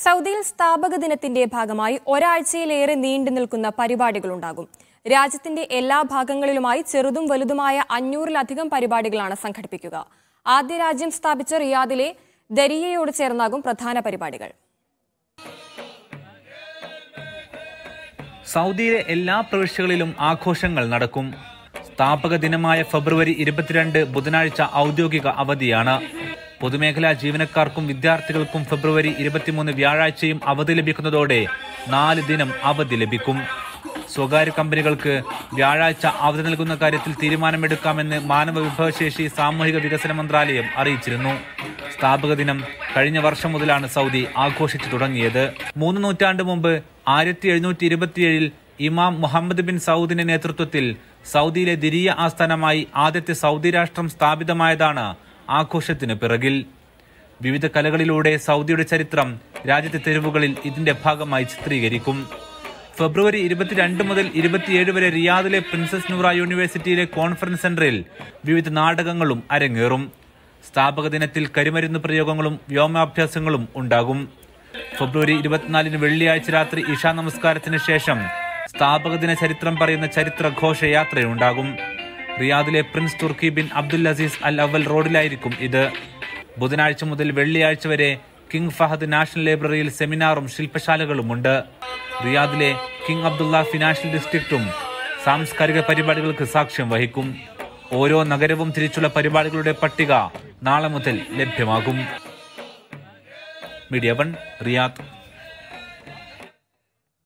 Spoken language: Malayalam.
സൗദിയിൽ സ്ഥാപക ദിനത്തിന്റെ ഭാഗമായി ഒരാഴ്ചയിലേറെ നീണ്ടു നിൽക്കുന്ന പരിപാടികളുണ്ടാകും രാജ്യത്തിന്റെ എല്ലാ ഭാഗങ്ങളിലുമായി ചെറുതും വലുതുമായ അഞ്ഞൂറിലധികം പരിപാടികളാണ് സംഘടിപ്പിക്കുക ആദ്യ രാജ്യം സ്ഥാപിച്ച റിയാദിലെ ദരിയയോട് ചേർന്നാകും പ്രധാന പരിപാടികൾ സൗദിയിലെ എല്ലാ പ്രവിശ്യകളിലും ആഘോഷങ്ങൾ നടക്കും സ്ഥാപക ദിനമായ ഫെബ്രുവരി ഇരുപത്തിരണ്ട് ബുധനാഴ്ച ഔദ്യോഗിക അവധിയാണ് പൊതുമേഖലാ ജീവനക്കാർക്കും വിദ്യാർത്ഥികൾക്കും ഫെബ്രുവരി ഇരുപത്തിമൂന്ന് വ്യാഴാഴ്ചയും അവധി ലഭിക്കുന്നതോടെ നാല് ദിനം അവധി ലഭിക്കും സ്വകാര്യ കമ്പനികൾക്ക് വ്യാഴാഴ്ച അവധി നൽകുന്ന കാര്യത്തിൽ തീരുമാനമെടുക്കാമെന്ന് മാനവ വിഭവശേഷി സാമൂഹിക വികസന മന്ത്രാലയം അറിയിച്ചിരുന്നു സ്ഥാപക ദിനം കഴിഞ്ഞ വർഷം മുതലാണ് സൗദി ആഘോഷിച്ചു തുടങ്ങിയത് മൂന്ന് നൂറ്റാണ്ട് മുമ്പ് ആയിരത്തി എഴുന്നൂറ്റി ഇരുപത്തിയേഴിൽ ഇമാം മുഹമ്മദ് ബിൻ സൗദിന്റെ നേതൃത്വത്തിൽ സൗദിയിലെ ദിരിയ ആസ്ഥാനമായി ആദ്യത്തെ സൗദി രാഷ്ട്രം സ്ഥാപിതമായതാണ് ആഘോഷത്തിന് പിറകിൽ വിവിധ കലകളിലൂടെ സൗദിയുടെ ചരിത്രം രാജ്യത്തെ തെരുവുകളിൽ ഇതിന്റെ ഭാഗമായി ചിത്രീകരിക്കും ഫെബ്രുവരി ഇരുപത്തിരണ്ട് മുതൽ ഇരുപത്തിയേഴ് വരെ റിയാദിലെ പ്രിൻസസ് നൂറ യൂണിവേഴ്സിറ്റിയിലെ കോൺഫറൻസ് സെന്ററിൽ വിവിധ നാടകങ്ങളും അരങ്ങേറും സ്ഥാപക ദിനത്തിൽ കരിമരുന്ന് പ്രയോഗങ്ങളും വ്യോമാഭ്യാസങ്ങളും ഉണ്ടാകും ഫെബ്രുവരി ഇരുപത്തിനാലിന് വെള്ളിയാഴ്ച രാത്രി ഇഷാ നമസ്കാരത്തിന് ശേഷം സ്ഥാപക ദിന ചരിത്രം പറയുന്ന ചരിത്ര ഘോഷയാത്രയുണ്ടാകും റിയാദിലെ prince Turki bin Abdul Aziz Al Awal റോഡിലായിരിക്കും ഇത് ബുധനാഴ്ച മുതൽ വെള്ളിയാഴ്ച വരെ കിങ് ഫഹദ് നാഷണൽ ലൈബ്രറിയിൽ സെമിനാറും ശില്പശാലകളുമുണ്ട് റിയാദിലെ കിങ് അബ്ദുള്ള ഫിനാൻഷ്യൽ ഡിസ്ട്രിക്റ്റും സാംസ്കാരിക പരിപാടികൾക്ക് സാക്ഷ്യം വഹിക്കും ഓരോ നഗരവും തിരിച്ചുള്ള പരിപാടികളുടെ പട്ടിക നാളെ മുതൽ ലഭ്യമാകും മീഡിയ വൺ റിയാദ്